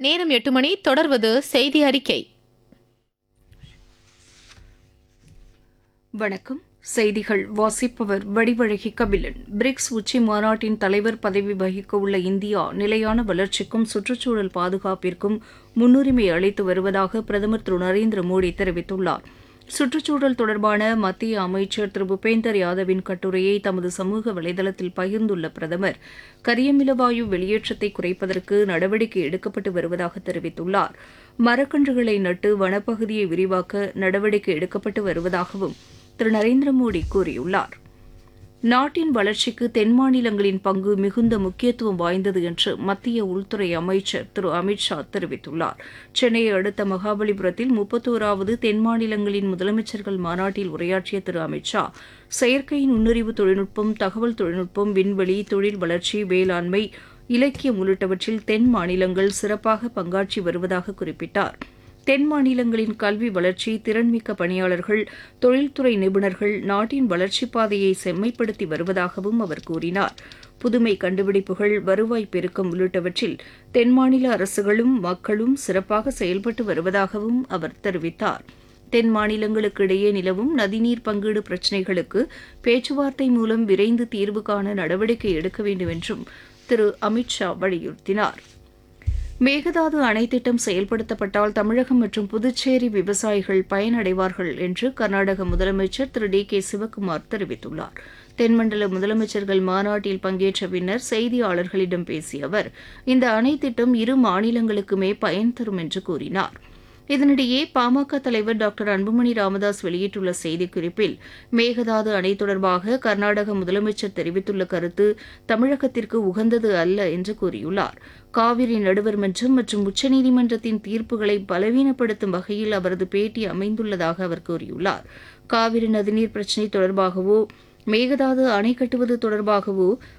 நேரம் எட்டு மணி தொடர்வது செய்தி அறிக்கை வணக்கம் செய்திகள் வாசிப்பவர் வடிவழகி கபிலன் பிரிக்ஸ் உச்சி மாநாட்டின் தலைவர் பதவி வகிக்க உள்ள இந்தியா நிலையான வளர்ச்சிக்கும் சுற்றுச்சூழல் பாதுகாப்பிற்கும் முன்னுரிமை அளித்து வருவதாக பிரதமர் திரு நரேந்திர மோடி தெரிவித்துள்ளார் சுற்றுச்சூழல் தொடர்பான மத்திய அமைச்சர் திரு பூபேந்தர் யாதவின் கட்டுரையை தமது சமூக வலைதளத்தில் பகிர்ந்துள்ள பிரதமர் கரியமிலவாயு வெளியேற்றத்தை குறைப்பதற்கு நடவடிக்கை எடுக்கப்பட்டு வருவதாக தெரிவித்துள்ளார் மரக்கன்றுகளை நட்டு வனப்பகுதியை விரிவாக்க நடவடிக்கை எடுக்கப்பட்டு வருவதாகவும் திரு நரேந்திர மோடி கூறியுள்ளார் நாட்டின் வளர்ச்சிக்கு தென் மாநிலங்களின் பங்கு மிகுந்த முக்கியத்துவம் வாய்ந்தது என்று மத்திய உள்துறை அமைச்சர் திரு அமித் ஷா தெரிவித்துள்ளார் சென்னையை அடுத்த மகாபலிபுரத்தில் முப்பத்தோராவது தென் மாநிலங்களின் முதலமைச்சர்கள் மாநாட்டில் உரையாற்றிய திரு அமித் ஷா செயற்கை நுண்ணறிவு தொழில்நுட்பம் தகவல் தொழில்நுட்பம் விண்வெளி தொழில் வளர்ச்சி வேளாண்மை இலக்கியம் உள்ளிட்டவற்றில் தென் மாநிலங்கள் சிறப்பாக பங்காற்றி வருவதாக குறிப்பிட்டார் தென் மாநிலங்களின் கல்வி வளர்ச்சி திறன்மிக்க பணியாளர்கள் தொழில்துறை நிபுணர்கள் நாட்டின் வளர்ச்சிப் பாதையை செம்மைப்படுத்தி வருவதாகவும் அவர் கூறினார் புதுமை கண்டுபிடிப்புகள் வருவாய் பெருக்கம் உள்ளிட்டவற்றில் தென் மாநில அரசுகளும் மக்களும் சிறப்பாக செயல்பட்டு வருவதாகவும் அவர் தெரிவித்தார் தென் மாநிலங்களுக்கு இடையே நிலவும் நதிநீர் பங்கீடு பிரச்சினைகளுக்கு பேச்சுவார்த்தை மூலம் விரைந்து தீர்வு காண நடவடிக்கை எடுக்க வேண்டும் என்றும் திரு அமித் ஷா வலியுறுத்தினார் மேகதாது அணை திட்டம் செயல்படுத்தப்பட்டால் தமிழகம் மற்றும் புதுச்சேரி விவசாயிகள் பயனடைவார்கள் என்று கர்நாடக முதலமைச்சர் திரு டி கே சிவக்குமார் தெரிவித்துள்ளார் தென்மண்டல முதலமைச்சர்கள் மாநாட்டில் பங்கேற்ற பின்னர் செய்தியாளர்களிடம் பேசிய அவர் இந்த அணை திட்டம் இரு மாநிலங்களுக்குமே பயன் தரும் என்று கூறினார் இதனிடையே பாமக தலைவர் டாக்டர் அன்புமணி ராமதாஸ் வெளியிட்டுள்ள செய்திக்குறிப்பில் மேகதாது அணை தொடர்பாக கர்நாடக முதலமைச்சர் தெரிவித்துள்ள கருத்து தமிழகத்திற்கு உகந்தது அல்ல என்று கூறியுள்ளார் காவிரி நடுவர் மன்றம் மற்றும் உச்சநீதிமன்றத்தின் தீர்ப்புகளை பலவீனப்படுத்தும் வகையில் அவரது பேட்டி அமைந்துள்ளதாக அவர் கூறியுள்ளார் காவிரி நதிநீர் பிரச்சினை தொடர்பாகவோ மேகதாது அணை கட்டுவது தொடர்பாகவோ